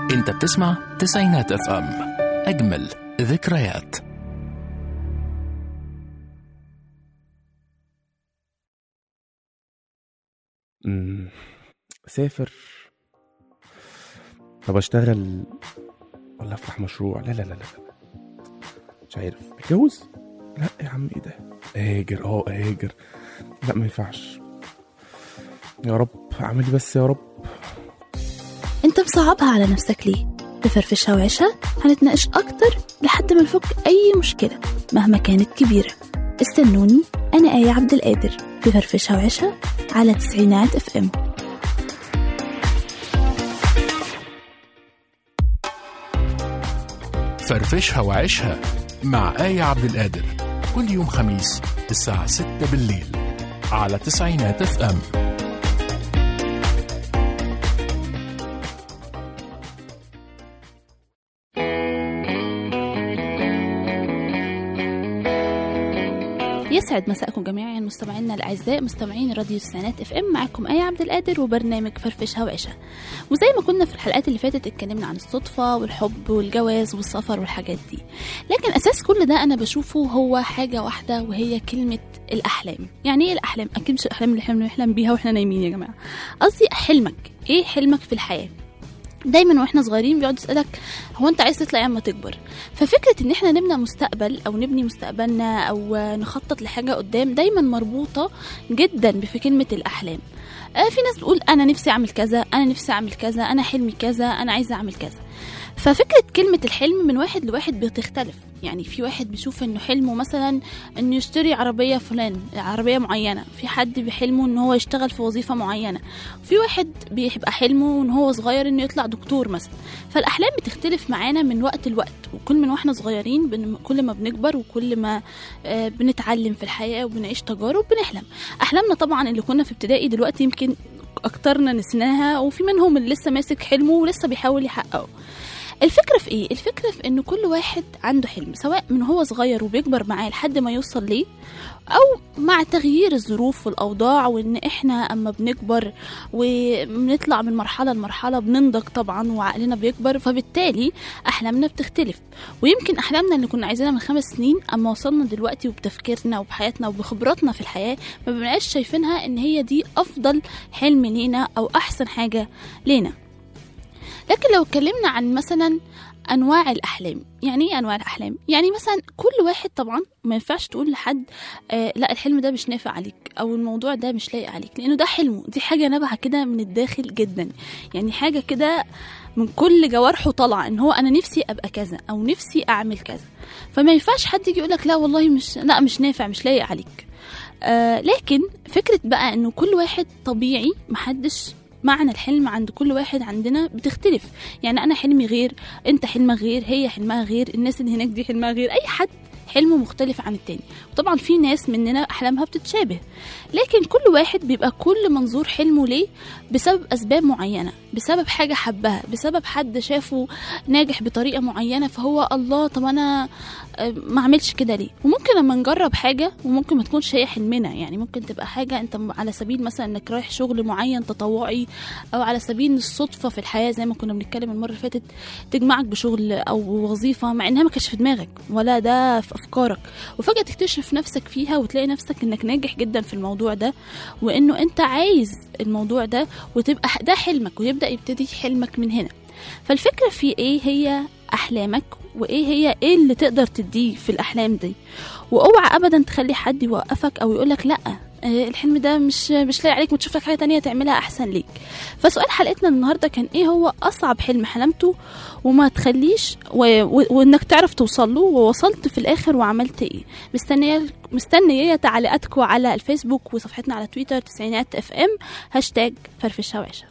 انت بتسمع تسعينات اف ام اجمل ذكريات أمم، اسافر طب اشتغل ولا افتح مشروع لا لا لا لا لا. مش عارف اتجوز لا يا عم ايه ده اهاجر اه اهاجر لا ما ينفعش يا رب اعمل لي بس يا رب انت مصعبها على نفسك ليه؟ بفرفشها وعيشها هنتناقش أكتر لحد ما نفك أي مشكلة مهما كانت كبيرة استنوني أنا آية عبد القادر في فرفشها وعيشها على تسعينات اف ام فرفشها وعيشها مع آية عبد القادر كل يوم خميس الساعة 6 بالليل على تسعينات اف ام يسعد مساءكم جميعا مستمعينا الاعزاء مستمعين راديو السنات اف ام معاكم ايه عبد القادر وبرنامج فرفشها وعيشها وزي ما كنا في الحلقات اللي فاتت اتكلمنا عن الصدفه والحب والجواز والسفر والحاجات دي لكن اساس كل ده انا بشوفه هو حاجه واحده وهي كلمه الاحلام يعني ايه الاحلام اكيد مش الاحلام اللي احنا بنحلم بيها واحنا نايمين يا جماعه قصدي حلمك ايه حلمك في الحياه دايما واحنا صغيرين بيقعد يسالك هو انت عايز تطلع اما تكبر ففكره ان احنا نبنى مستقبل او نبني مستقبلنا او نخطط لحاجه قدام دايما مربوطه جدا بكلمه الاحلام آه، في ناس بتقول انا نفسي اعمل كذا انا نفسي اعمل كذا انا حلمي كذا انا عايزه اعمل كذا ففكره كلمه الحلم من واحد لواحد بتختلف يعني في واحد بيشوف انه حلمه مثلا انه يشتري عربيه فلان عربيه معينه في حد بحلمه ان هو يشتغل في وظيفه معينه في واحد بيبقى حلمه ان هو صغير انه يطلع دكتور مثلا فالاحلام بتختلف معانا من وقت لوقت وكل من واحنا صغيرين بن... كل ما بنكبر وكل ما آه، بنتعلم في الحياه وبنعيش تجارب بنحلم احلامنا طبعا اللي كنا في ابتدائي دلوقتي يمكن اكترنا نسيناها وفي منهم اللي لسه ماسك حلمه ولسه بيحاول يحققه الفكرة في ايه؟ الفكرة في ان كل واحد عنده حلم سواء من هو صغير وبيكبر معاه لحد ما يوصل ليه او مع تغيير الظروف والاوضاع وان احنا اما بنكبر وبنطلع من مرحله لمرحله بننضج طبعا وعقلنا بيكبر فبالتالي احلامنا بتختلف ويمكن احلامنا اللي كنا عايزينها من خمس سنين اما وصلنا دلوقتي وبتفكيرنا وبحياتنا وبخبراتنا في الحياه ما بنبقاش شايفينها ان هي دي افضل حلم لينا او احسن حاجه لينا لكن لو اتكلمنا عن مثلا انواع الاحلام يعني ايه انواع الاحلام يعني مثلا كل واحد طبعا ما ينفعش تقول لحد آه لا الحلم ده مش نافع عليك او الموضوع ده مش لايق عليك لانه ده حلمه دي حاجه نابعه كده من الداخل جدا يعني حاجه كده من كل جوارحه طالعه ان هو انا نفسي ابقى كذا او نفسي اعمل كذا فما ينفعش حد يجي يقولك لا والله مش لا مش نافع مش لايق عليك آه لكن فكره بقى انه كل واحد طبيعي محدش معنى الحلم عند كل واحد عندنا بتختلف يعني انا حلمي غير انت حلمك غير هي حلمها غير الناس اللي هناك دي حلمها غير اي حد حلمه مختلف عن التاني طبعا في ناس مننا احلامها بتتشابه لكن كل واحد بيبقى كل منظور حلمه ليه بسبب اسباب معينه بسبب حاجه حبها بسبب حد شافه ناجح بطريقه معينه فهو الله طب انا آه، ما اعملش كده ليه وممكن لما نجرب حاجه وممكن ما تكونش هي حلمنا يعني ممكن تبقى حاجه انت م- على سبيل مثلا انك رايح شغل معين تطوعي او على سبيل الصدفه في الحياه زي ما كنا بنتكلم المره اللي فاتت تجمعك بشغل او وظيفه مع انها ما كانش في دماغك ولا ده في افكارك وفجاه تكتشف نفسك فيها وتلاقي نفسك انك ناجح جدا في الموضوع ده وانه انت عايز الموضوع ده وتبقى ده حلمك ويبدا يبتدي حلمك من هنا فالفكره في ايه هي احلامك وايه هي ايه اللي تقدر تديه في الاحلام دي واوعى ابدا تخلي حد يوقفك او يقولك لا آه، الحلم ده مش مش لاقي عليك وتشوف لك حاجه تانية تعملها احسن ليك فسؤال حلقتنا النهارده كان ايه هو اصعب حلم حلمته وما تخليش و... و... وانك تعرف توصل له ووصلت في الاخر وعملت ايه مستنيه مستنيه تعليقاتكم على الفيسبوك وصفحتنا على تويتر تسعينات اف ام هاشتاج فرفشه وعشه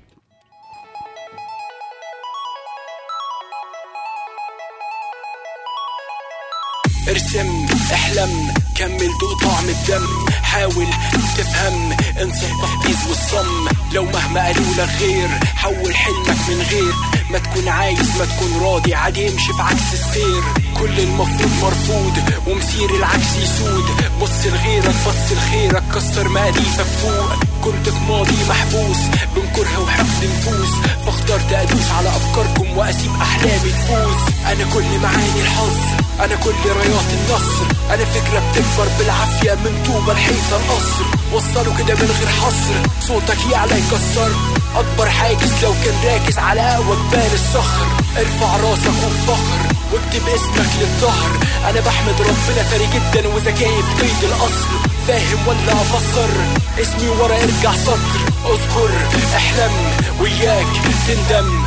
ارسم احلم كمل دوق طعم الدم حاول تفهم انسى التحفيز والصم لو مهما قالوا لك غير حول حلمك من غير ما تكون عايز ما تكون راضي عادي امشي في عكس السير كل المفروض مرفوض ومسير العكس يسود بص لغيرك بص لخيرك كسر مقاديفك فوق كنت في ماضي محبوس بين كره وحقد نفوس فاخترت ادوس على افكاركم واسيب احلامي تفوز انا كل معاني الحظ انا كل رايات النصر انا فكره بتكبر بالعافيه من طوبى الحيطه القصر وصلوا كده من غير حصر صوتك يعلى يكسر اكبر حاجز لو كان راكز على اقوى جبال الصخر ارفع راسك وبفخر واكتب اسمك للظهر انا بحمد ربنا ثري جدا وذكائي في قيد الاصل فاهم ولا افسر اسمي ورا ارجع سطر اذكر احلم وياك تندم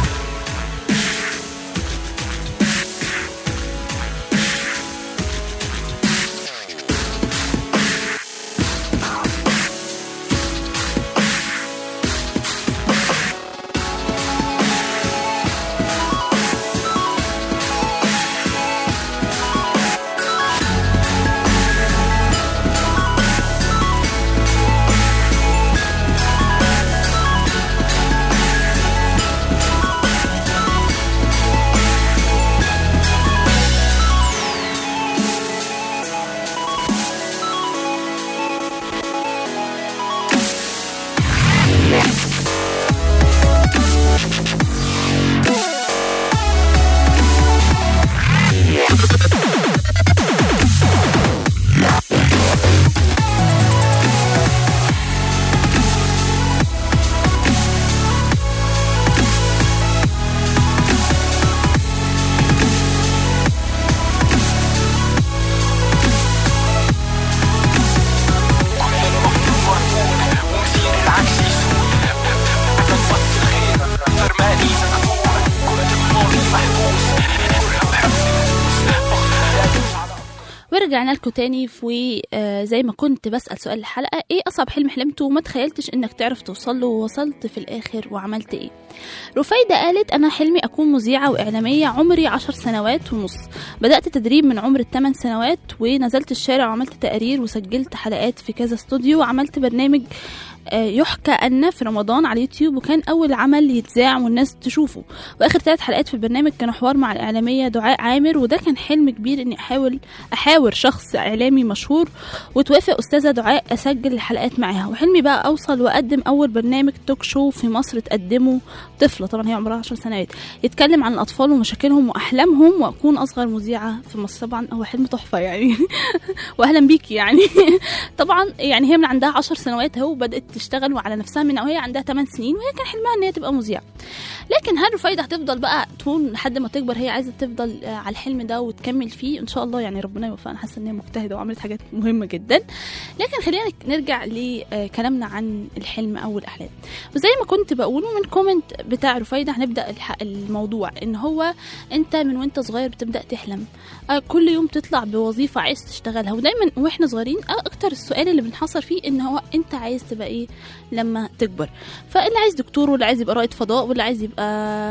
ورجعنا لكم تاني في آه، زي ما كنت بسأل سؤال الحلقة ايه أصعب حلم حلمته وما تخيلتش انك تعرف توصل له ووصلت في الآخر وعملت ايه رفايدة قالت أنا حلمي أكون مذيعة وإعلامية عمري عشر سنوات ونص بدأت تدريب من عمر الثمان سنوات ونزلت الشارع وعملت تقارير وسجلت حلقات في كذا استوديو وعملت برنامج آه، يحكى أن في رمضان على اليوتيوب وكان أول عمل يتذاع والناس تشوفه وآخر ثلاث حلقات في البرنامج كانوا حوار مع الإعلامية دعاء عامر وده كان حلم كبير إني أحاول أحاور شخص إعلامي مشهور وتوافق أستاذة دعاء أسجل الحلقات معاها وحلمي بقى أوصل وأقدم أول برنامج توك شو في مصر تقدمه طفلة طبعا هي عمرها 10 سنوات يتكلم عن الأطفال ومشاكلهم وأحلامهم وأكون أصغر مذيعة في مصر طبعا هو حلم تحفة يعني وأهلا بيكي يعني طبعا يعني هي من عندها 10 سنوات اهو بدأت تشتغل على نفسها من وهي عندها 8 سنين وهي كان حلمها ان هي تبقى مذيعة لكن هل رفايدة هتفضل بقى طول لحد ما تكبر هي عايزة تفضل آه، على الحلم ده وتكمل فيه ان شاء الله يعني ربنا يوفقها انا حاسة ان هي مجتهدة وعملت حاجات مهمة جدا لكن خلينا نرجع لكلامنا عن الحلم او الاحلام وزي ما كنت بقوله من كومنت بتاع رفايدة هنبدأ الح- الموضوع ان هو انت من وانت صغير بتبدأ تحلم آه، كل يوم تطلع بوظيفة عايز تشتغلها ودايما واحنا صغيرين آه، اكتر السؤال اللي بنحصر فيه ان هو انت عايز تبقى ايه لما تكبر فاللي عايز دكتور واللي عايز يبقى رائد فضاء واللي عايز يبقى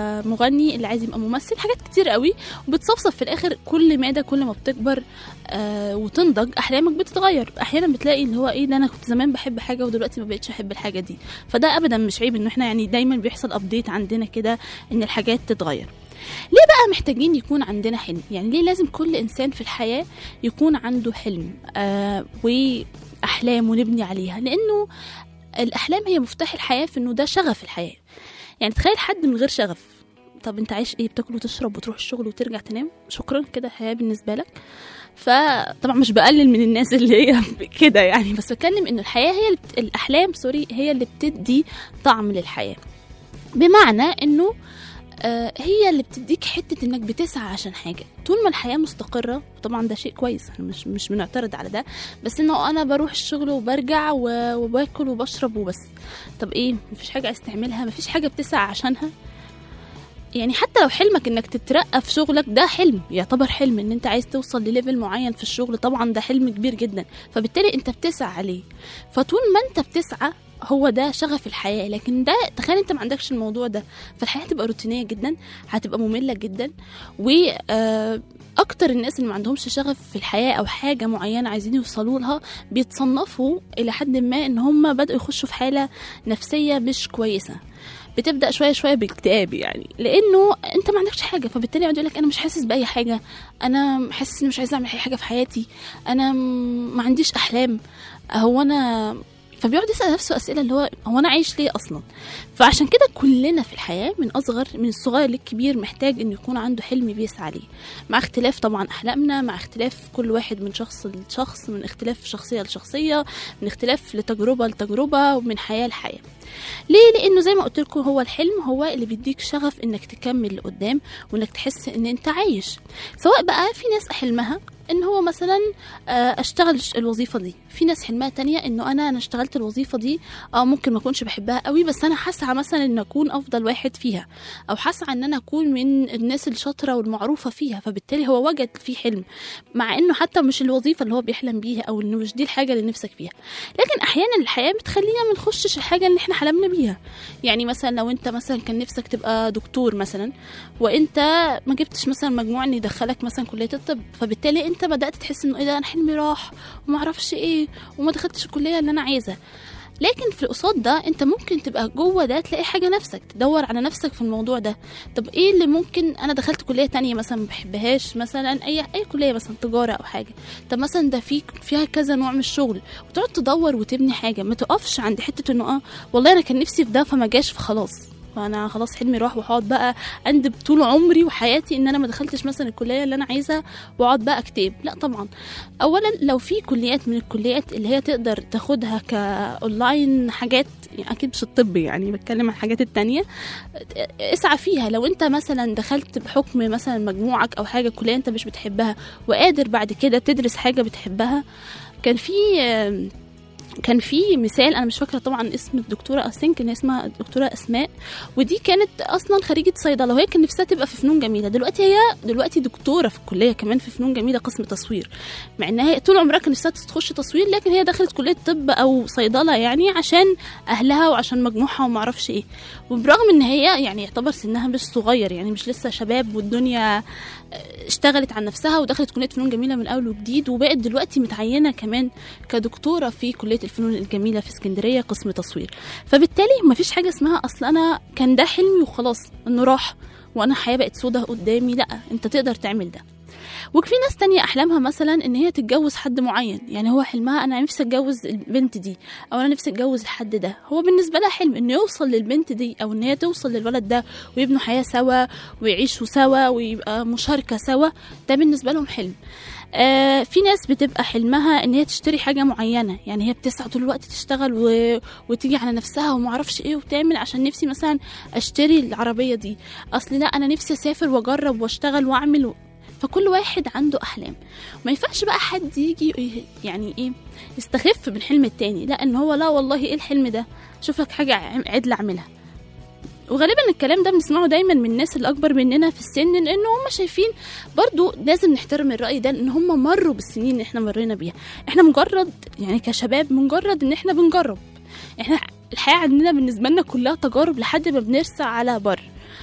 مغني اللي عايز يبقى ممثل حاجات كتير قوي وبتصفصف في الاخر كل مادة كل ما بتكبر آه وتنضج احلامك بتتغير احيانا بتلاقي اللي هو ايه ده انا كنت زمان بحب حاجه ودلوقتي ما بقتش احب الحاجه دي فده ابدا مش عيب ان احنا يعني دايما بيحصل ابديت عندنا كده ان الحاجات تتغير ليه بقى محتاجين يكون عندنا حلم يعني ليه لازم كل انسان في الحياه يكون عنده حلم آه واحلام ونبني عليها لانه الاحلام هي مفتاح الحياه في انه ده شغف الحياه يعني تخيل حد من غير شغف طب انت عايش ايه بتاكل وتشرب وتروح الشغل وترجع تنام شكرا كده الحياه بالنسبه لك فطبعا مش بقلل من الناس اللي هي كده يعني بس بتكلم ان الحياه هي اللي بت... الاحلام سوري هي اللي بتدي طعم للحياه بمعنى انه آه، هي اللي بتديك حته انك بتسعى عشان حاجه طول ما الحياه مستقره طبعا ده شيء كويس احنا مش مش بنعترض على ده بس انه انا بروح الشغل وبرجع و- وباكل وبشرب وبس طب ايه مفيش حاجه عايز تعملها مفيش حاجه بتسعى عشانها يعني حتى لو حلمك انك تترقى في شغلك ده حلم يعتبر حلم ان انت عايز توصل لليفل معين في الشغل طبعا ده حلم كبير جدا فبالتالي انت بتسعى عليه فطول ما انت بتسعى هو ده شغف الحياة لكن ده تخيل انت ما عندكش الموضوع ده فالحياة هتبقى روتينية جدا هتبقى مملة جدا واكتر الناس اللي ما عندهمش شغف في الحياة او حاجة معينة عايزين يوصلوا لها بيتصنفوا الى حد ما ان هم بدأوا يخشوا في حالة نفسية مش كويسة بتبدا شويه شويه باكتئاب يعني لانه انت ما عندكش حاجه فبالتالي يقعد يقول لك انا مش حاسس باي حاجه انا حاسس اني مش عايز اعمل اي حاجه في حياتي انا م- ما عنديش احلام هو انا فبيقعد يسال نفسه اسئله اللي هو هو انا عايش ليه اصلا فعشان كده كلنا في الحياه من اصغر من الصغير للكبير محتاج انه يكون عنده حلم بيسعى ليه مع اختلاف طبعا احلامنا مع اختلاف كل واحد من شخص لشخص من اختلاف شخصيه لشخصيه من اختلاف لتجربه لتجربه ومن حياه لحياه ليه لانه زي ما قلت لكم هو الحلم هو اللي بيديك شغف انك تكمل لقدام وانك تحس ان انت عايش سواء بقى في ناس حلمها ان هو مثلا آه، اشتغل ش- الوظيفه دي في ناس حلمها تانية انه انا انا اشتغلت الوظيفه دي اه ممكن ما اكونش بحبها قوي بس انا هسعى مثلا ان اكون افضل واحد فيها او هسعى ان انا اكون من الناس الشاطره والمعروفه فيها فبالتالي هو وجد في حلم مع انه حتى مش الوظيفه اللي هو بيحلم بيها او انه مش دي الحاجه اللي نفسك فيها لكن احيانا الحياه بتخلينا ما نخشش الحاجه اللي احنا حلمنا بيها يعني مثلا لو انت مثلا كان نفسك تبقى دكتور مثلا وانت ما جبتش مثلا مجموع ان يدخلك مثلا كليه الطب فبالتالي انت بدات تحس انه ايه ده انا حلمي راح وما اعرفش ايه وما دخلتش الكليه اللي انا عايزها لكن في القصاد ده انت ممكن تبقى جوه ده تلاقي حاجه نفسك تدور على نفسك في الموضوع ده طب ايه اللي ممكن انا دخلت كليه تانية مثلا ما بحبهاش مثلا اي اي كليه مثلا تجاره او حاجه طب مثلا ده في فيها كذا نوع من الشغل وتقعد تدور وتبني حاجه ما تقفش عند حته انه اه والله انا كان نفسي في ده فما جاش فخلاص فانا خلاص حلمي راح وهقعد بقى اندب طول عمري وحياتي ان انا ما دخلتش مثلا الكليه اللي انا عايزها واقعد بقى اكتئب لا طبعا اولا لو في كليات من الكليات اللي هي تقدر تاخدها كاونلاين حاجات يعني اكيد مش الطب يعني بتكلم عن الحاجات التانية اسعى فيها لو انت مثلا دخلت بحكم مثلا مجموعك او حاجه كليه انت مش بتحبها وقادر بعد كده تدرس حاجه بتحبها كان في آم، كان في مثال انا مش فاكره طبعا اسم الدكتوره اسين كان اسمها الدكتوره اسماء ودي كانت اصلا خريجه صيدله وهي كان نفسها تبقى في فنون جميله دلوقتي هي دلوقتي دكتوره في الكليه كمان في فنون جميله قسم تصوير مع انها هي طول عمرها كان نفسها تخش تصوير لكن هي دخلت كليه طب او صيدله يعني عشان اهلها وعشان مجموعها وما اعرفش ايه وبرغم ان هي يعني يعتبر سنها مش صغير يعني مش لسه شباب والدنيا اشتغلت عن نفسها ودخلت كليه فنون جميله من اول وجديد وبقت دلوقتي متعينه كمان كدكتوره في كليه الفنون الجميله في اسكندريه قسم تصوير فبالتالي مفيش حاجه اسمها اصل انا كان ده حلمي وخلاص انه راح وانا الحياه بقت سودة قدامي لا انت تقدر تعمل ده وفي ناس تانية أحلامها مثلا إن هي تتجوز حد معين يعني هو حلمها أنا نفسي أتجوز البنت دي أو أنا نفسي أتجوز الحد ده هو بالنسبة لها حلم إنه يوصل للبنت دي أو إن هي توصل للولد ده ويبنوا حياة سوا ويعيشوا سوا ويبقى مشاركة سوا ده بالنسبة لهم حلم آه في ناس بتبقى حلمها ان هي تشتري حاجه معينه يعني هي بتسعى طول الوقت تشتغل و... وتيجي على نفسها ومعرفش ايه وتعمل عشان نفسي مثلا اشتري العربيه دي اصل لا انا نفسي اسافر واجرب واشتغل واعمل و... فكل واحد عنده احلام ما ينفعش بقى حد يجي ي- يعني ايه يستخف بالحلم التاني لا ان هو لا والله ايه الحلم ده شوف لك حاجه عم- عدل اعملها وغالبا الكلام ده بنسمعه دايما من الناس اللي اكبر مننا في السن لان هم شايفين برضو لازم نحترم الراي ده ان هم مروا بالسنين اللي احنا مرينا بيها احنا مجرد يعني كشباب مجرد ان احنا بنجرب احنا الحياه عندنا بالنسبه لنا كلها تجارب لحد ما بنرسى على بر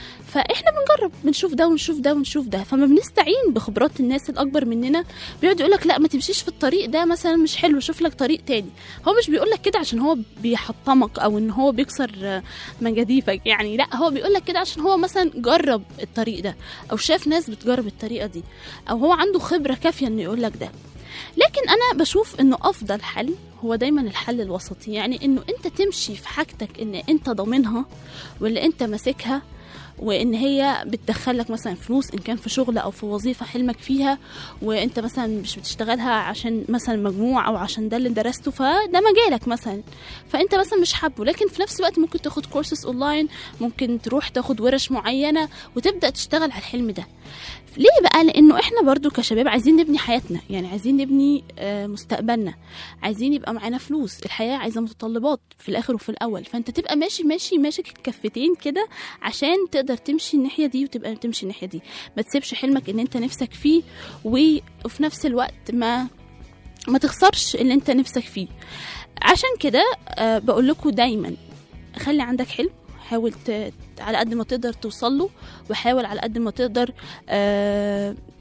فاحنا بنجرب بنشوف ده ونشوف ده ونشوف ده فما بنستعين بخبرات الناس الاكبر مننا بيقعد يقول لك لا ما تمشيش في الطريق ده مثلا مش حلو شوف لك طريق تاني هو مش بيقول لك كده عشان هو بيحطمك او ان هو بيكسر آه، مجاديفك يعني لا هو بيقول لك كده عشان هو مثلا جرب الطريق ده او شاف ناس بتجرب الطريقه دي او هو عنده خبره كافيه انه يقول لك ده لكن انا بشوف انه افضل حل هو دايما الحل الوسطي يعني انه انت تمشي في حاجتك ان انت ضامنها واللي انت ماسكها وان هي بتدخلك مثلا فلوس ان كان في شغل او في وظيفه حلمك فيها وانت مثلا مش بتشتغلها عشان مثلا مجموع او عشان ده اللي درسته فده مجالك مثلا فانت مثلا مش حابه لكن في نفس الوقت ممكن تاخد كورسز اونلاين ممكن تروح تاخد ورش معينه وتبدا تشتغل على الحلم ده ليه بقى لانه احنا برضو كشباب عايزين نبني حياتنا يعني عايزين نبني آه، مستقبلنا عايزين يبقى معانا فلوس الحياه عايزه متطلبات في الاخر وفي الاول فانت تبقى ماشي ماشي ماشي الكفتين كده عشان تقدر تمشي الناحيه دي وتبقى تمشي الناحيه دي ما تسيبش حلمك ان انت نفسك فيه و- وفي نفس الوقت ما ما تخسرش اللي انت نفسك فيه عشان كده آه، بقول لكم دايما خلي عندك حلم حاول ت... على قد ما تقدر توصل له وحاول على قد ما تقدر آه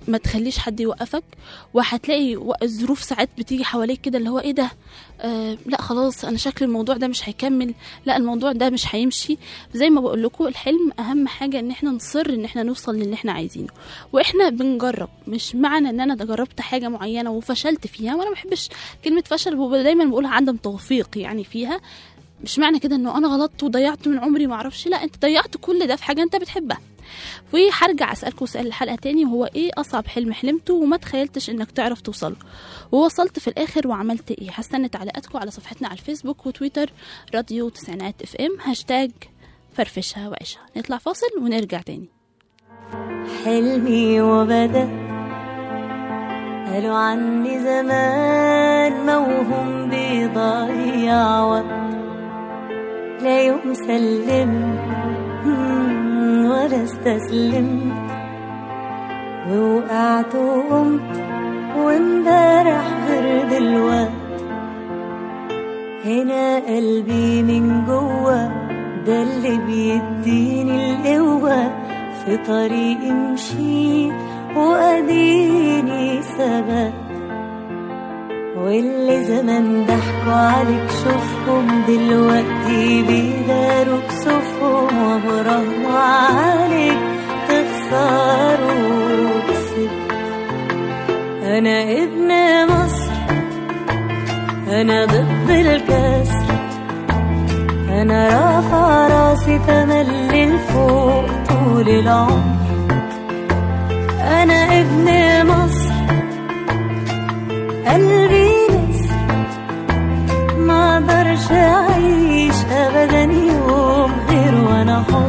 ما تخليش حد يوقفك وهتلاقي و- الظروف ساعات بتيجي حواليك كده اللي هو ايه ده آه لا خلاص انا شكل الموضوع ده مش هيكمل لا الموضوع ده مش هيمشي زي ما بقول لكم الحلم اهم حاجه ان احنا نصر ان احنا نوصل للي احنا عايزينه واحنا بنجرب مش معنى ان انا جربت حاجه معينه وفشلت فيها وانا ما بحبش كلمه فشل ودايما بقولها عدم توفيق يعني فيها مش معنى كده انه انا غلطت وضيعت من عمري ما اعرفش لا انت ضيعت كل ده في حاجه انت بتحبها وهرجع اسالكم سؤال الحلقه تاني وهو ايه اصعب حلم حلمته وما تخيلتش انك تعرف توصله ووصلت في الاخر وعملت ايه هستنى تعليقاتكم على صفحتنا على الفيسبوك وتويتر راديو تسعينات اف ام هاشتاج فرفشها وعيشها نطلع فاصل ونرجع تاني حلمي وبدا قالوا عني زمان موهوم بيضيع وقت لا يوم سلمت مم، ولا استسلمت ووقعت وقمت وامبارح غير دلوقت هنا قلبي من جوا ده اللي بيديني القوة في طريقي مشيت وأديني ثبات واللي زمان ضحكوا عليك شوفهم دلوقتي بيداروا كسوفهم وبرغم عليك تخسروا كسبت أنا ابن مصر أنا ضد الكسر أنا رافع راسي تملي لفوق طول العمر أنا ابن مصر قلبي نسر ما اقدرش أعيش أبدا يوم غير وأنا حر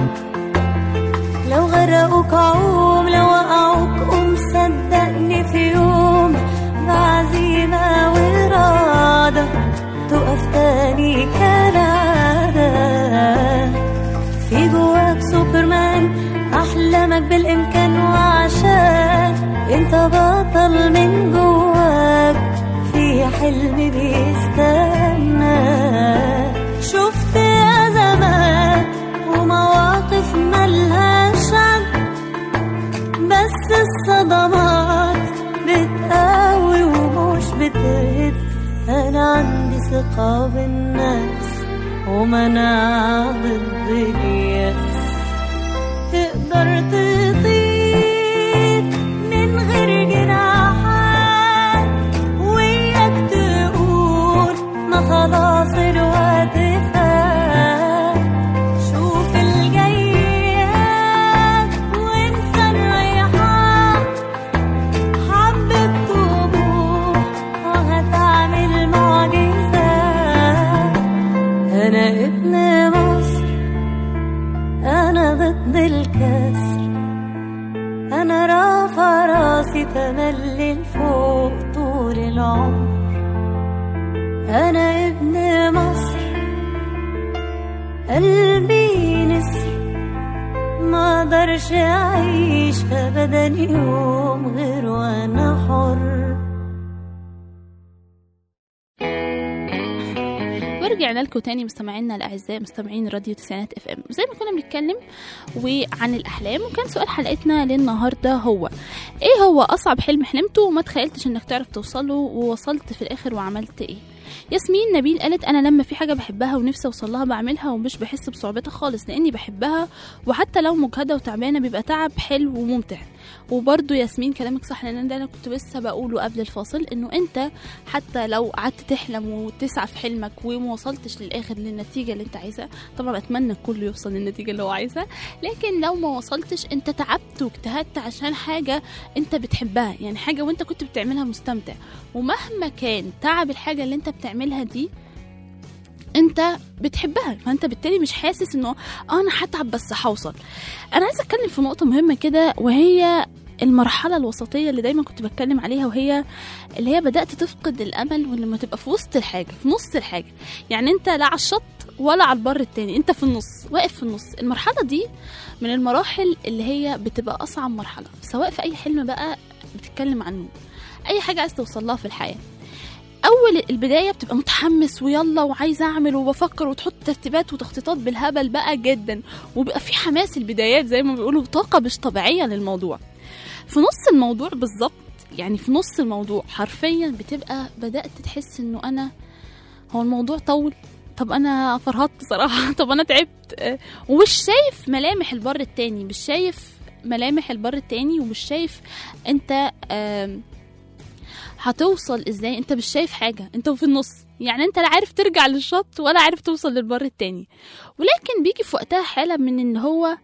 لو غرقوك عوم لو وقعوك قوم صدقني في يوم بعزيمة وإرادة تقف تاني كالعادة في جواك سوبرمان أحلامك بالإمكان وعشان انت بطل من جواك في حلم بيستنى شفت أزمات ومواقف ملهاش عد بس الصدمات بتقوي ومش بتهد انا عندي ثقة بالناس ومناعة ضد اليأس تقدر تطير من غير جناحات وياك تقول ما خلاص الوقت فات شوف الجيات وانسى الريحان حبة طموح وهتعمل معجزات أنا ابن مصر أنا ضد الكسر أنا رافع راسي تملي لفوق طول العمر أنا ابن مصر قلبي نسر ما اقدرش اعيش ابدا يوم غير وانا حر ورجعنا لكم تاني مستمعينا الاعزاء مستمعين راديو تسعينات اف ام زي ما كنا بنتكلم وعن الاحلام وكان سؤال حلقتنا للنهارده هو ايه هو اصعب حلم حلمته وما تخيلتش انك تعرف توصله ووصلت في الاخر وعملت ايه ياسمين نبيل قالت انا لما في حاجه بحبها ونفسي اوصل لها بعملها ومش بحس بصعوبتها خالص لاني بحبها وحتى لو مجهده وتعبانه بيبقى تعب حلو وممتع وبرضه ياسمين كلامك صح لان ده انا كنت لسه بقوله قبل الفاصل انه انت حتى لو قعدت تحلم وتسعى في حلمك وما وصلتش للاخر للنتيجه اللي انت عايزها طبعا اتمنى الكل يوصل للنتيجه اللي هو عايزها لكن لو ما وصلتش انت تعبت واجتهدت عشان حاجه انت بتحبها يعني حاجه وانت كنت بتعملها مستمتع ومهما كان تعب الحاجه اللي انت بتعملها دي انت بتحبها فانت بالتالي مش حاسس انه آه انا هتعب بس هوصل انا عايزه اتكلم في نقطه مهمه كده وهي المرحلة الوسطية اللي دايما كنت بتكلم عليها وهي اللي هي بدأت تفقد الأمل ولما تبقى في وسط الحاجة في نص الحاجة يعني أنت لا على الشط ولا على البر التاني أنت في النص واقف في النص المرحلة دي من المراحل اللي هي بتبقى أصعب مرحلة سواء في أي حلم بقى بتتكلم عنه أي حاجة عايز توصل لها في الحياة اول البدايه بتبقى متحمس ويلا وعايز اعمل وبفكر وتحط ترتيبات وتخطيطات بالهبل بقى جدا وبيبقى في حماس البدايات زي ما بيقولوا طاقه مش طبيعيه للموضوع في نص الموضوع بالظبط يعني في نص الموضوع حرفيا بتبقى بدات تحس انه انا هو الموضوع طول طب انا فرهطت صراحه طب انا تعبت آه، ومش شايف ملامح البر التاني مش شايف ملامح البر التاني ومش شايف انت آم، هتوصل ازاي انت مش شايف حاجه انت في النص يعني انت لا عارف ترجع للشط ولا عارف توصل للبر التاني ولكن بيجي في وقتها حاله من ان هو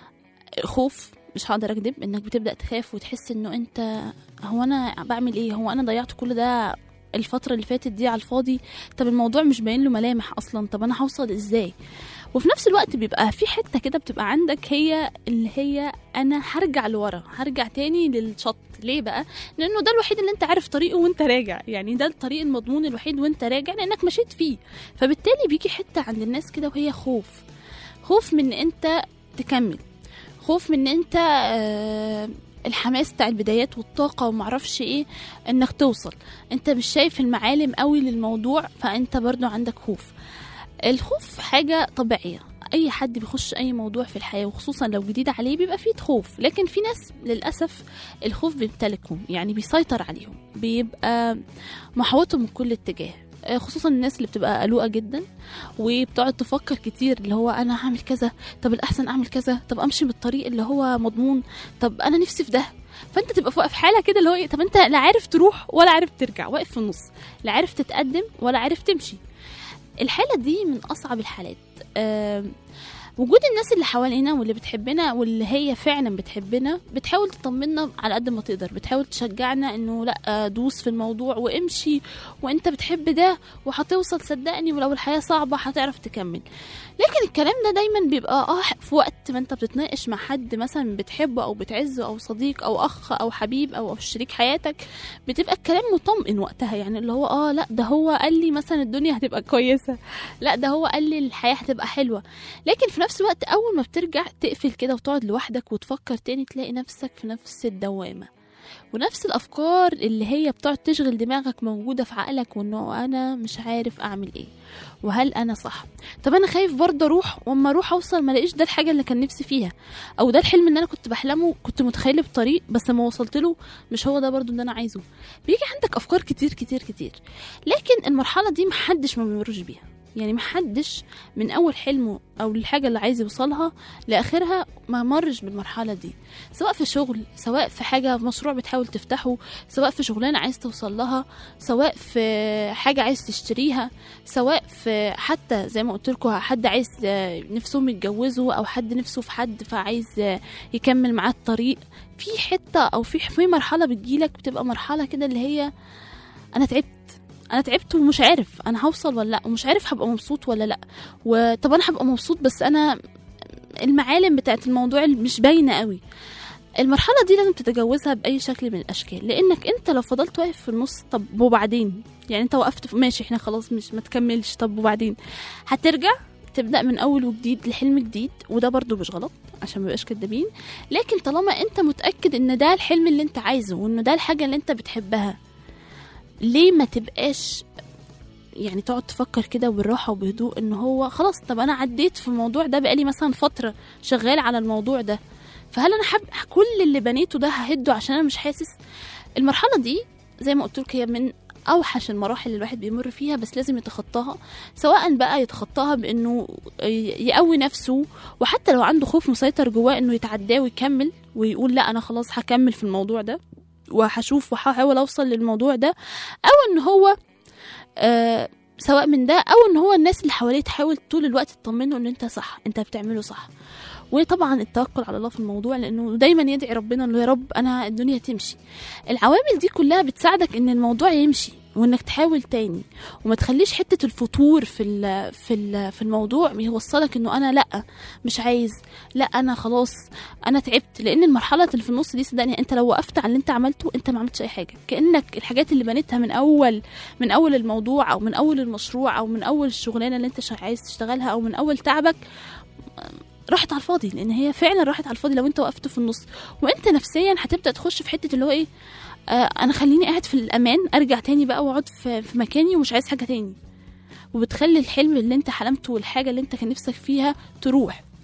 خوف مش هقدر اكذب انك بتبدا تخاف وتحس انه انت هو انا بعمل ايه هو انا ضيعت كل ده الفتره اللي فاتت دي على الفاضي طب الموضوع مش باين له ملامح اصلا طب انا هوصل ازاي وفي نفس الوقت بيبقى في حته كده بتبقى عندك هي اللي هي انا هرجع لورا هرجع تاني للشط ليه بقى لانه ده الوحيد اللي انت عارف طريقه وانت راجع يعني ده الطريق المضمون الوحيد وانت راجع لانك مشيت فيه فبالتالي بيجي حته عند الناس كده وهي خوف خوف من ان انت تكمل خوف من ان انت آه، الحماس بتاع البدايات والطاقة ومعرفش ايه انك توصل انت مش شايف المعالم قوي للموضوع فانت برضو عندك خوف الخوف حاجة طبيعية اي حد بيخش اي موضوع في الحياة وخصوصا لو جديد عليه بيبقى فيه خوف لكن في ناس للأسف الخوف بيمتلكهم يعني بيسيطر عليهم بيبقى محوطهم من كل اتجاه آه، خصوصا الناس اللي بتبقى قلوقة جدا وبتقعد تفكر كتير اللي هو انا هعمل كذا طب الاحسن اعمل كذا طب امشي بالطريق اللي هو مضمون طب انا نفسي في ده فانت تبقى في حاله كده اللي هو ايه طب انت لا عارف تروح ولا عارف ترجع واقف في النص لا عارف تتقدم ولا عارف تمشي الحاله دي من اصعب الحالات آم، وجود الناس اللي حوالينا واللي بتحبنا واللي هي فعلا بتحبنا بتحاول تطمنا على قد ما تقدر بتحاول تشجعنا انه لا دوس في الموضوع وامشي وانت بتحب ده وهتوصل صدقني ولو الحياه صعبه هتعرف تكمل لكن الكلام ده دايما بيبقى اه في وقت ما انت بتتناقش مع حد مثلا بتحبه او بتعزه او صديق او اخ او حبيب او شريك حياتك بتبقى الكلام مطمئن وقتها يعني اللي هو اه لا ده هو قال لي مثلا الدنيا هتبقى كويسه لا ده هو قال لي الحياه هتبقى حلوه لكن في نفس الوقت اول ما بترجع تقفل كده وتقعد لوحدك وتفكر تاني تلاقي نفسك في نفس الدوامه ونفس الافكار اللي هي بتقعد تشغل دماغك موجوده في عقلك وانه انا مش عارف اعمل ايه وهل انا صح طب انا خايف برضه اروح واما اروح اوصل ما الاقيش ده الحاجه اللي كان نفسي فيها او ده الحلم اللي انا كنت بحلمه كنت متخيله بطريق بس ما وصلت له مش هو ده برضه اللي انا عايزه بيجي عندك افكار كتير كتير كتير لكن المرحله دي محدش ما بيمرش بيها يعني محدش من اول حلمه او الحاجه اللي عايز يوصلها لاخرها ما مرش بالمرحله دي سواء في شغل سواء في حاجه مشروع بتحاول تفتحه سواء في شغلانه عايز توصل لها سواء في حاجه عايز تشتريها سواء في حتى زي ما قلت لكم حد عايز آه، نفسهم يتجوزوا او حد نفسه في حد فعايز آه، يكمل معاه الطريق في حته او في في مرحله بتجيلك بتبقى مرحله كده اللي هي انا تعبت انا تعبت ومش عارف انا هوصل ولا لا ومش عارف هبقى مبسوط ولا لا وطب انا هبقى مبسوط بس انا المعالم بتاعت الموضوع مش باينه قوي المرحلة دي لازم تتجاوزها بأي شكل من الأشكال لأنك أنت لو فضلت واقف في النص طب وبعدين يعني أنت وقفت في ماشي إحنا خلاص مش ما تكملش طب وبعدين هترجع تبدأ من أول وجديد لحلم جديد وده برضو مش غلط عشان مبقاش كدابين لكن طالما أنت متأكد إن ده الحلم اللي أنت عايزه وإن ده الحاجة اللي أنت بتحبها ليه ما تبقاش يعني تقعد تفكر كده بالراحة وبهدوء ان هو خلاص طب انا عديت في الموضوع ده بقالي مثلا فترة شغال على الموضوع ده فهل انا حب كل اللي بنيته ده ههده عشان انا مش حاسس المرحلة دي زي ما قلت لك هي من اوحش المراحل اللي الواحد بيمر فيها بس لازم يتخطاها سواء بقى يتخطاها بانه يقوي نفسه وحتى لو عنده خوف مسيطر جواه انه يتعداه ويكمل ويقول لا انا خلاص هكمل في الموضوع ده وهشوف وهحاول اوصل للموضوع ده او ان هو آه سواء من ده او ان هو الناس اللي حواليه تحاول طول الوقت تطمنه ان انت صح انت بتعمله صح وطبعا التوكل على الله في الموضوع لانه دايما يدعي ربنا انه يا رب انا الدنيا تمشي العوامل دي كلها بتساعدك ان الموضوع يمشي وانك تحاول تاني وما تخليش حته الفتور في ال في ال في الموضوع يوصلك انه انا لا مش عايز لا انا خلاص انا تعبت لان المرحله اللي في النص دي صدقني انت لو وقفت على اللي انت عملته انت ما عملتش اي حاجه كانك الحاجات اللي بنيتها من اول من اول الموضوع او من اول المشروع او من اول الشغلانه اللي انت شا- عايز تشتغلها او من اول تعبك راحت على الفاضي لان هي فعلا راحت على الفاضي لو انت وقفت في النص وانت نفسيا هتبدا تخش في حته اللي هو ايه آه انا خليني قاعد في الامان ارجع تاني بقى واقعد في, في مكاني ومش عايز حاجه تاني وبتخلي الحلم اللي انت حلمته والحاجه اللي انت كان نفسك فيها تروح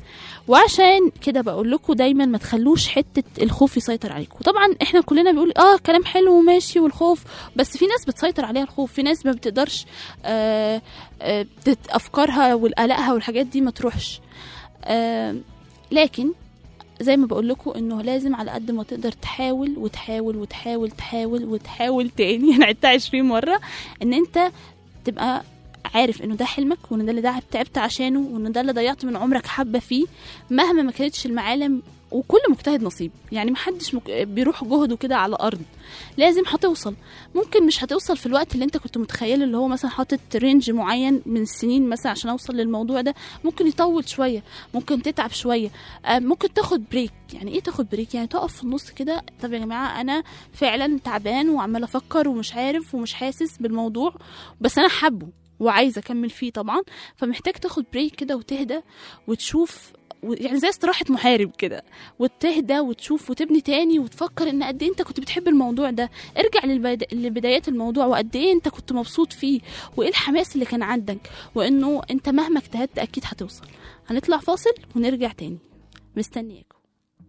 وعشان كده بقول لكم دايما ما تخلوش حته الخوف يسيطر عليكم طبعا احنا كلنا بيقول اه كلام حلو وماشي والخوف بس في ناس بتسيطر عليها الخوف في ناس ما بتقدرش آه آه بتت- افكارها والقلقها والحاجات دي ما تروحش آه لكن زي ما بقول لكم انه لازم على قد ما تقدر تحاول وتحاول وتحاول تحاول وتحاول تاني انا عدتها 20 مره ان انت تبقى عارف انه ده حلمك وان ده اللي ده تعبت عشانه وان ده اللي ضيعت من عمرك حبه فيه مهما ما كانتش المعالم وكل مجتهد نصيب يعني محدش مك... بيروح جهده كده على الارض لازم هتوصل ممكن مش هتوصل في الوقت اللي انت كنت متخيله اللي هو مثلا حاطط رينج معين من السنين مثلا عشان اوصل للموضوع ده ممكن يطول شويه ممكن تتعب شويه آه، ممكن تاخد بريك يعني ايه تاخد بريك يعني تقف في النص كده طب يا جماعه انا فعلا تعبان وعمال افكر ومش عارف ومش حاسس بالموضوع بس انا حابه وعايزه اكمل فيه طبعا فمحتاج تاخد بريك كده وتهدى وتشوف و- يعني زي استراحة محارب كده وتهدى وتشوف وتبني تاني وتفكر ان قد ايه انت كنت بتحب الموضوع ده ارجع للبدا- لبدايات الموضوع وقد ايه انت كنت مبسوط فيه وايه الحماس اللي كان عندك وانه انت مهما اجتهدت اكيد هتوصل هنطلع فاصل ونرجع تاني مستنياكم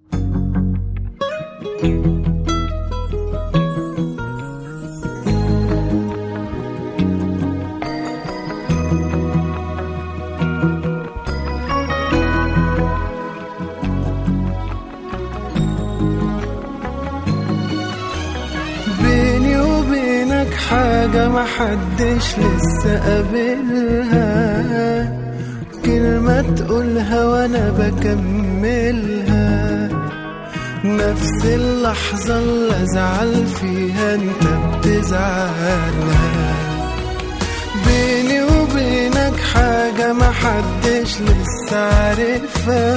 بيني وبينك حاجة محدش لسه قابلها كلمة تقولها وانا بكملها نفس اللحظة اللي ازعل فيها انت بتزعلها بيني وبينك حاجة محدش لسه عارفها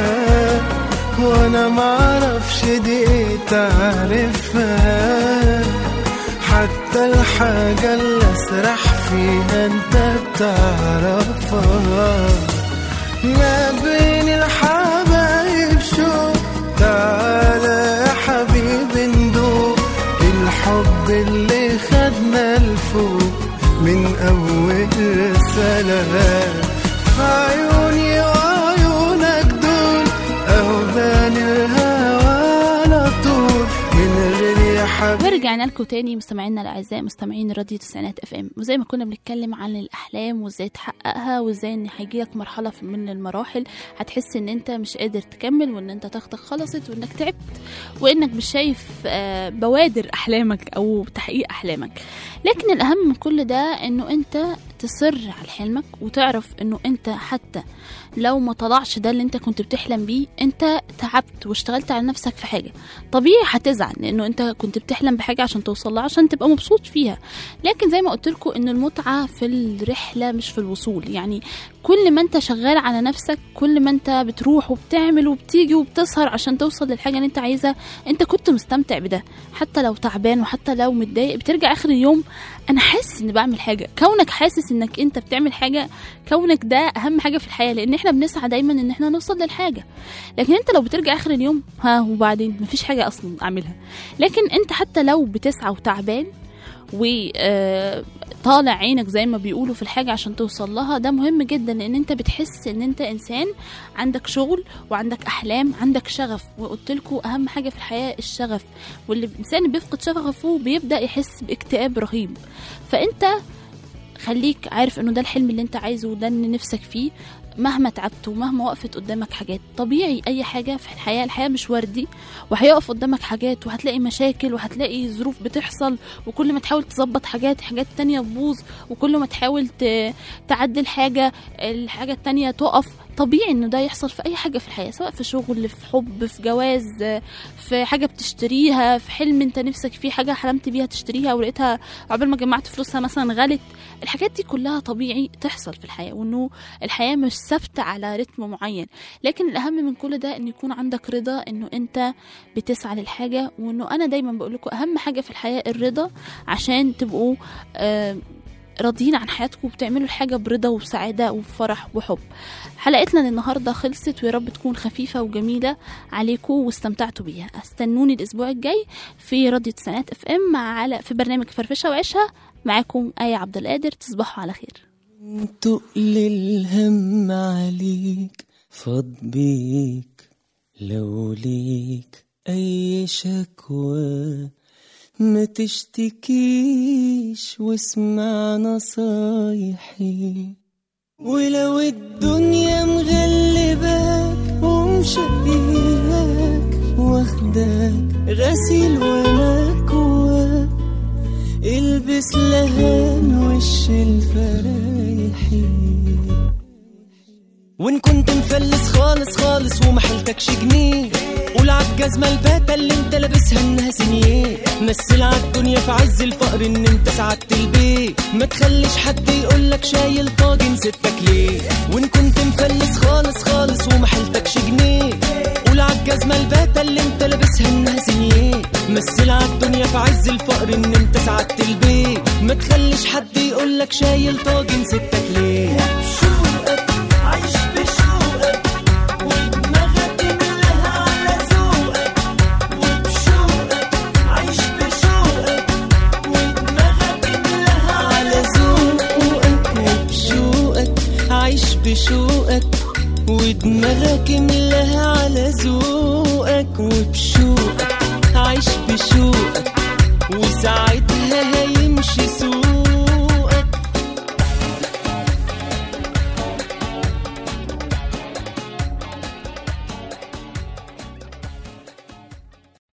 وانا معرفش دي ايه تعرفها حتى الحاجة اللي اسرح فيها انت بتعرفها ما بين الحبايب شو تعالى يا حبيبي ندوق الحب اللي خدنا لفوق من أول سلام في عيوني وعيونك دول أوبان الهوى على طول من غير يا حبيبي ورجعنا لكم تاني مستمعينا الاعزاء مستمعين راديو تسعينات اف ام وزي ما كنا بنتكلم عن الاحلام وازاي تحققها وازاي ان هيجيلك مرحله في- من المراحل هتحس ان انت مش قادر تكمل وان انت طاقتك خلصت وانك تعبت وانك مش شايف آه، بوادر احلامك او تحقيق احلامك لكن الاهم من كل ده انه انت تصر على حلمك وتعرف انه انت حتى لو ما طلعش ده اللي انت كنت بتحلم بيه انت تعبت واشتغلت على نفسك في حاجه طبيعي هتزعل لانه انت كنت بتحلم بحاجه عشان توصل لها عشان تبقى مبسوط فيها لكن زي ما قلت لكم ان المتعه في الرحله مش في الوصول يعني كل ما انت شغال على نفسك كل ما انت بتروح وبتعمل وبتيجي وبتسهر عشان توصل للحاجه اللي انت عايزها انت كنت مستمتع بده حتى لو تعبان وحتى لو متضايق بترجع اخر اليوم انا حاسس اني بعمل حاجه كونك حاسس انك انت بتعمل حاجه كونك ده اهم حاجه في الحياه لان احنا بنسعى دايما ان احنا نوصل للحاجه لكن انت لو بترجع اخر اليوم ها وبعدين مفيش حاجه اصلا اعملها لكن انت حتى لو بتسعى وتعبان وطالع عينك زي ما بيقولوا في الحاجة عشان توصل لها ده مهم جدا لان انت بتحس ان انت انسان عندك شغل وعندك احلام عندك شغف وقلت لكم اهم حاجة في الحياة الشغف واللي الانسان اللي بيفقد شغفه بيبدأ يحس باكتئاب رهيب فانت خليك عارف انه ده الحلم اللي انت عايزه وده اللي نفسك فيه مهما تعبت ومهما وقفت قدامك حاجات طبيعي اي حاجه في الحياه الحياه مش وردي وهيقف قدامك حاجات وهتلاقي مشاكل وهتلاقي ظروف بتحصل وكل ما تحاول تظبط حاجات حاجات تانية تبوظ وكل ما تحاول ت- تعدل حاجه الحاجه التانية تقف طبيعي انه ده يحصل في اي حاجه في الحياه سواء في شغل في حب في جواز في حاجه بتشتريها في حلم انت نفسك فيه حاجه حلمت بيها تشتريها ولقيتها عقبال ما جمعت فلوسها مثلا غلت الحاجات دي كلها طبيعي تحصل في الحياه وانه الحياه مش ثابته على رتم معين لكن الاهم من كل ده ان يكون عندك رضا انه انت بتسعى للحاجه وانه انا دايما بقول لكم اهم حاجه في الحياه الرضا عشان تبقوا آه راضيين عن حياتكم وبتعملوا الحاجة برضا وبسعادة وبفرح وحب حلقتنا النهاردة خلصت ويا رب تكون خفيفة وجميلة عليكم واستمتعتوا بيها استنوني الأسبوع الجاي في راديو تسعينات اف ام مع على في برنامج فرفشة وعيشها معاكم آية عبد القادر تصبحوا على خير تقل الهم عليك فاض بيك لو ليك أي شكوى ما تشتكيش واسمع نصايحي ولو الدنيا مغلباك ومشقياك واخداك غسيل ومكواك البس لهان وش الفرايحي وان كنت مفلس خالص خالص وما حيلتكش جنيه قول عالجزمة الباتة اللي انت لابسها انها سنيه مثل عالدنيا في عز الفقر ان انت سعدت البيت ما تخليش حد يقولك شايل طاجن ستك ليه وان كنت مفلس خالص خالص وما حيلتكش جنيه قول عالجزمة الباتة اللي انت لابسها انها سنيه مثل عالدنيا في عز الفقر ان انت سعدت البيت ما تخليش حد يقولك شايل طاجن ستك ليه شوقك عايش بشوقك ودماغك ملها على ذوقك وبشوقك عايش بشوقك ودماغك ملها على ذوقك وبشوقك عايش بشوقك ودماغك ملها على ذوقك وبشوقك عايش بشوقك وساعتها هيمشي سوقك